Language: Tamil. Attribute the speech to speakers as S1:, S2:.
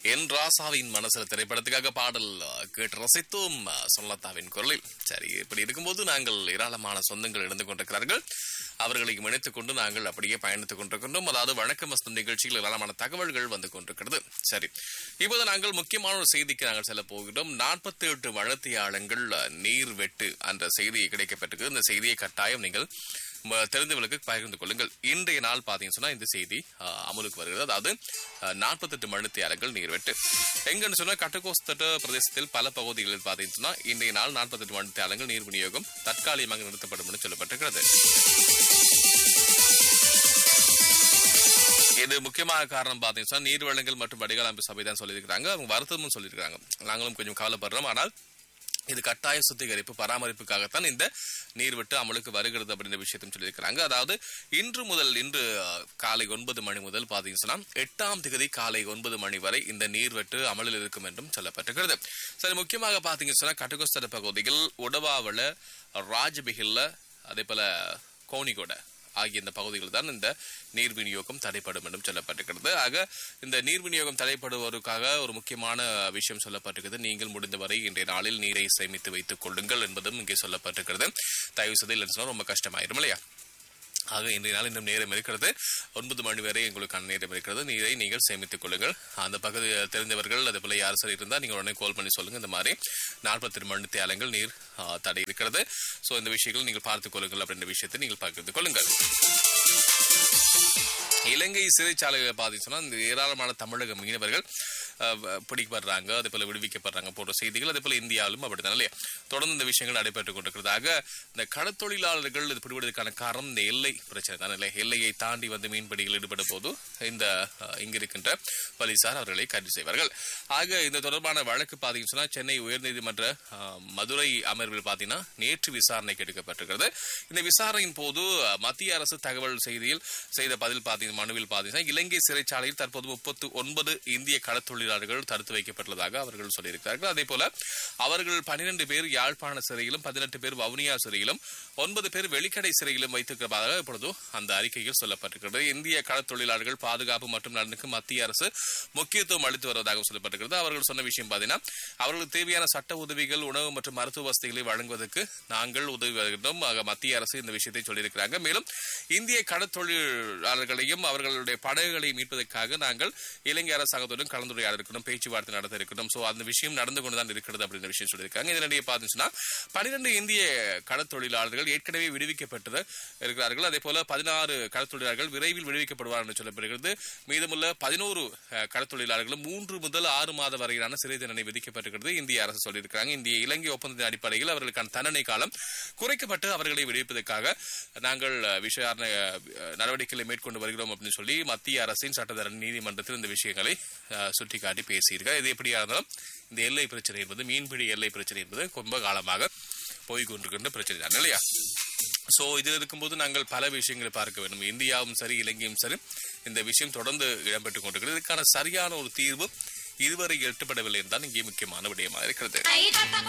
S1: என் ராசாவின் மனசுல திரைப்படத்துக்காக பாடல் அஹ், கேட்டு ரசித்தோம் அஹ், சொல்லத்தாவின் குரலில் சரி இப்படி இருக்கும்போது நாங்கள் ஏராளமான சொந்தங்கள் இருந்து கொண்டிருக்கிறார்கள் அவர்களை இணைத்துக் கொண்டு நாங்கள் அப்படியே பயணித்துக் கொண்டிருக்கின்றோம் அதாவது வணக்கம் வசந்தம் நிகழ்ச்சியில் ஏராளமான தகவல்கள் வந்து கொண்டிருக்கிறது சரி இப்போது நாங்கள் முக்கியமான ஒரு செய்திக்கு நாங்கள் செல்ல போகிறோம் நாற்பத்தி எட்டு வளர்த்தியாளங்கள் அஹ், நீர் வெட்டு என்ற செய்தியை கிடைக்கப்பட்டிருக்கு இந்த செய்தியை கட்டாயம் நீங்கள் ம- தெரிந்தவர்களுக்கு பகிர்ந்து கொள்ளுங்கள் இன்றைய நாள் பார்த்தீங்கன்னு சொன்னா இந்த செய்தி அஹ், அமலுக்கு வருகிறது அதாவது நாற்பத்தெட்டு மணித்தியாலங்கள் நீர்வெட்டு எங்கன்னு சொன்னா கட்டகோஸ்தட்ட பிரதேசத்தில் பல பகுதிகளில் பார்த்தீங்கன்னு சொன்னா இன்றைய நாள் நாற்பத்தெட்டு மணித்தியாலங்கள் நீர் விநியோகம் தற்காலிகமாக நிறுத்தப்படும் என்று சொல்லப்பட்டிருக்கிறது இது முக்கியமான காரணம் பார்த்தீங்கன்னா நீர் வளங்கள் மற்றும் வடிகால் அமைப்பு சபை தான் சொல்லியிருக்கிறாங்க அவங்க வருத்தமும் சொல்லியிருக்காங்க நாங்களும் கொஞ்சம் கவலைப்படுறோம் ஆனால் இது கட்டாய சுத்திகரிப்பு பராமரிப்புக்காகத்தான் இந்த நீர்வெட்டு அமலுக்கு வருகிறது அப்படின்ற விஷயத்தையும் சொல்லியிருக்கிறாங்க அதாவது இன்று முதல் இன்று அஹ், காலை ஒன்பது மணி முதல் பார்த்தீங்கன்னா எட்டாம் திகதி காலை ஒன்பது மணி வரை இந்த நீர்வெட்டு அமலில் இருக்கும் என்றும் சொல்லப்பட்டிருக்கிறது சரி முக்கியமாக பார்த்தீங்கன்னு சொன்னா கட்டகோஸ்தர பகுதியில் உடவாவள ராஜபிகில்ல அதே போல கோணிகோட ஆகிய இந்த பகுதிகளில் தான் இந்த நீர் விநியோகம் தடைப்படும் என்றும் சொல்லப்பட்டிருக்கிறது ஆக இந்த நீர் விநியோகம் தடைப்படுவதற்காக ஒரு முக்கியமான விஷயம் சொல்லப்பட்டிருக்கிறது நீங்கள் முடிந்தவரை இன்றைய நாளில் நீரை சேமித்து வைத்துக் கொள்ளுங்கள் என்பதும் இங்கே சொல்லப்பட்டிருக்கிறது தயவு செய்து இல்லைன்னு சொன்னா ரொம்ப கஷ்டமாயிரும் இல்லையா ஆக இன்றைய நாள் இன்னும் நேரம் இருக்கிறது ஒன்பது மணி வரை எங்களுக்கான நேரம் இருக்கிறது நீரை நீங்கள் சேமித்துக் கொள்ளுங்கள் அந்த பகுதி தெரிந்தவர்கள் அதே போல யார் சரி இருந்தால் நீங்கள் உடனே கால் பண்ணி சொல்லுங்க இந்த மாதிரி நாற்பத்தி மணி தேலங்கள் நீர் ஆ, தடை இருக்கிறது ஸோ இந்த விஷயங்கள் நீங்கள் பார்த்துக் கொள்ளுங்கள் அப்படின்ற விஷயத்தை நீங்கள் பகிர்ந்து கொள்ளுங்கள் இலங்கை சிறைச்சாலைகளை பார்த்தீங்கன்னா இந்த ஏராளமான தமிழக மீனவர்கள் அஹ், வ- பிடிக்கப்படுறாங்க அதே போல விடுவிக்கப்படுறாங்க போன்ற செய்திகள் அதே போல இந்தியாவிலும் அப்படித்தான் இல்லையா தொடர்ந்து இந்த விஷயங்கள் நடைபெற்றுக் கொண்டிருக்கிறதாக இந்த கடத்தொழிலாளர்கள் இது பிடிபடுவதற்கான காரணம் இந்த எல்லை பிரச்சனை தான் இல்லை எல்லையை தாண்டி வந்து மீன்பிடிகள் ஈடுபடும் போது இந்த அஹ், இங்க இருக்கின்ற போலீசார் அவர்களை கைது செய்வார்கள் ஆக இந்த தொடர்பான வழக்கு பார்த்தீங்கன்னு சொன்னா சென்னை உயர்நீதிமன்ற அஹ், மதுரை அமர்வில் பார்த்தீங்கன்னா நேற்று விசாரணைக்கு எடுக்கப்பட்டிருக்கிறது இந்த விசாரணையின் போது அஹ், மத்திய அரசு தகவல் செய்தியில் செய்த பதில் பார்த்தீங்க மனுவில் பார்த்தீங்கன்னா இலங்கை சிறைச்சாலையில் தற்போது முப்பத்து ஒன்பது இந்திய கடத்தொழிலாளர்கள் தடுத்து வைக்கப்பட்டுள்ளதாக அவர்கள் சொல்லியிருக்கிறார்கள் அதே போல அவர்கள் பன்னிரண்டு பேர் யாழ்ப்பாண சிறையிலும் பதினெட்டு பேர் வவுனியா சிறையிலும் ஒன்பது பேர் வெளிக்கடை சிறையிலும் வைத்திருக்கிறதாக இப்பொழுது அந்த அறிக்கையில் சொல்லப்பட்டிருக்கிறது இந்திய கடத்தொழிலாளர்கள் பாதுகாப்பு மற்றும் நலனுக்கு மத்திய அரசு முக்கியத்துவம் அளித்து வருவதாக சொல்லப்பட்டிருக்கிறது அவர்கள் சொன்ன விஷயம் பார்த்தீங்கன்னா அவர்களுக்கு தேவையான சட்ட உதவிகள் உணவு மற்றும் மருத்துவ வசதிகளை வழங்குவதற்கு நாங்கள் உதவி வருகின்றோம் ஆக மத்திய அரசு இந்த விஷயத்தை சொல்லியிருக்கிறாங்க மேலும் இந்திய கடத்தொழிலாளர்களையும் அவர்களுடைய படகுகளை மீட்பதற்காக நாங்கள் இலங்கை அரசாங்கத்துடன் கலந்துரையாட இருக்கணும் பேச்சுவார்த்தை நடத்த இருக்கணும் சோ அந்த விஷயம் நடந்து கொண்டுதான் இருக்கிறது அப்படின்ற விஷயம் சொல்லியிருக்காங்க இதனிடையே பார்த்தீங்கன்னா பனிரெண்டு இந்திய கடத்தொழிலாளர்கள் ஏற்கனவே விடுவிக்கப்பட்டு இருக்கிறார்கள் அதே போல பதினாறு கடத்தொழிலாளர்கள் விரைவில் விடுவிக்கப்படுவார் என்று சொல்லப்படுகிறது மீதமுள்ள பதினோரு அஹ், கடத்தொழிலாளர்களும் மூன்று முதல் ஆறு மாத வரையிலான சிறை தண்டனை விதிக்கப்பட்டிருக்கிறது இந்திய அரசு சொல்லியிருக்கிறாங்க இந்திய இலங்கை ஒப்பந்தத்தின் அடிப்படையில் அவர்களுக்கான தண்டனை காலம் குறைக்கப்பட்டு அவர்களை விடுவிப்பதற்காக நாங்கள் அஹ், விசாரணை அஹ், நடவடிக்கைகளை மேற்கொண்டு வருகிறோம் அப்படின்னு சொல்லி மத்திய அரசின் சட்டத்தரணி நீதிமன்றத்தில் இந்த விஷயங்களை அஹ், சுட்டிக்காட்டி பேசியிருக்கார் இது எப்படியா இருந்தாலும் இந்த எல்லை பிரச்சனை என்பது மீன்பிடி எல்லை பிரச்சனை என்பது ரொம்ப காலமாக போய் கொண்டிருக்கின்ற பிரச்சனை தான் இல்லையா சோ இதில் இருக்கும்போது நாங்கள் பல விஷயங்களை பார்க்க வேண்டும் இந்தியாவும் சரி இலங்கையும் சரி இந்த விஷயம் தொடர்ந்து இடம்பெற்றுக் கொண்டிருக்கிறது இதுக்கான சரியான ஒரு தீர்வு இதுவரை எட்டப்படவில்லை என்றால் இங்கே முக்கியமான விடயமாக இருக்கிறது